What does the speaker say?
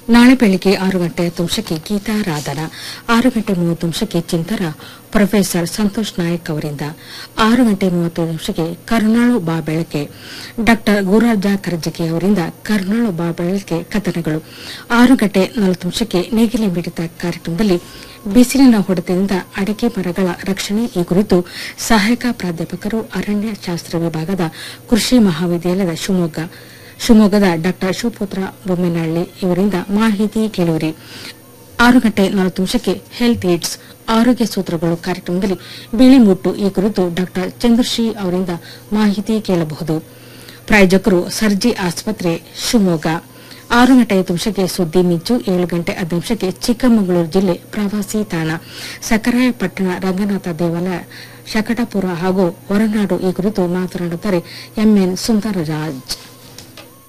ನಾಳೆ ಬೆಳಿಗ್ಗೆ ಆರು ಗಂಟೆ ಹತ್ತು ನಿಮಿಷಕ್ಕೆ ಗೀತಾರಾಧನ ಆರು ಗಂಟೆ ಮೂವತ್ತು ನಿಮಿಷಕ್ಕೆ ಚಿಂತರ ಪ್ರೊಫೆಸರ್ ಸಂತೋಷ್ ನಾಯಕ್ ಅವರಿಂದ ಆರು ಗಂಟೆ ಮೂವತ್ತೈದು ನಿಮಿಷಕ್ಕೆ ಕರ್ನಾಳು ಬಾ ಬೆಳಕೆ ಡಾಕ್ಟರ್ ಗುರುರಾಜ ಕರ್ಜಗಿ ಅವರಿಂದ ಕರ್ನಾಳು ಬಾ ಬೆಳಕೆ ಕಥನಗಳು ಆರು ಗಂಟೆ ನಲವತ್ತು ನಿಮಿಷಕ್ಕೆ ನೇಗಿಲೆ ಮಿಡಿತ ಕಾರ್ಯಕ್ರಮದಲ್ಲಿ ಬಿಸಿಲಿನ ಹೊಡೆತದಿಂದ ಅಡಿಕೆ ಮರಗಳ ರಕ್ಷಣೆ ಈ ಕುರಿತು ಸಹಾಯಕ ಪ್ರಾಧ್ಯಾಪಕರು ಅರಣ್ಯ ಶಾಸ್ತ್ರ ವಿಭಾಗದ ಕೃಷಿ ಮಹಾವಿದ್ಯಾಲಯದ ಶಿವಮೊಗ್ಗ ಶಿವಮೊಗ್ಗದ ಡಾಕ್ಟರ್ ಶಿವಪುತ್ರ ಬೊಮ್ಮೆನಹಳ್ಳಿ ಇವರಿಂದ ಮಾಹಿತಿ ಕೇಳುವಿರಿ ಆರು ಗಂಟೆ ನಲವತ್ತು ನಿಮಿಷಕ್ಕೆ ಹೆಲ್ತ್ ಏಡ್ಸ್ ಆರೋಗ್ಯ ಸೂತ್ರಗಳು ಕಾರ್ಯಕ್ರಮದಲ್ಲಿ ಬಿಳಿ ಮುಟ್ಟು ಈ ಕುರಿತು ಡಾಕ್ಟರ್ ಚಂದ್ರಶ್ರೀ ಅವರಿಂದ ಮಾಹಿತಿ ಕೇಳಬಹುದು ಪ್ರಾಯೋಜಕರು ಸರ್ಜಿ ಆಸ್ಪತ್ರೆ ಶಿವಮೊಗ್ಗ ಆರು ಗಂಟೆ ಐದು ನಿಮಿಷಕ್ಕೆ ಸುದ್ದಿ ಮಿಂಚು ಏಳು ಗಂಟೆ ಹತ್ತು ನಿಮಿಷಕ್ಕೆ ಚಿಕ್ಕಮಗಳೂರು ಜಿಲ್ಲೆ ಪ್ರವಾಸಿ ತಾಣ ಸಕರಾಯಪಟ್ಟಣ ರಂಗನಾಥ ದೇವಾಲಯ ಶಕಟಪುರ ಹಾಗೂ ಹೊರನಾಡು ಈ ಕುರಿತು ಮಾತನಾಡುತ್ತಾರೆ ಎಂಎನ್ ಸುಂದರರಾಜ್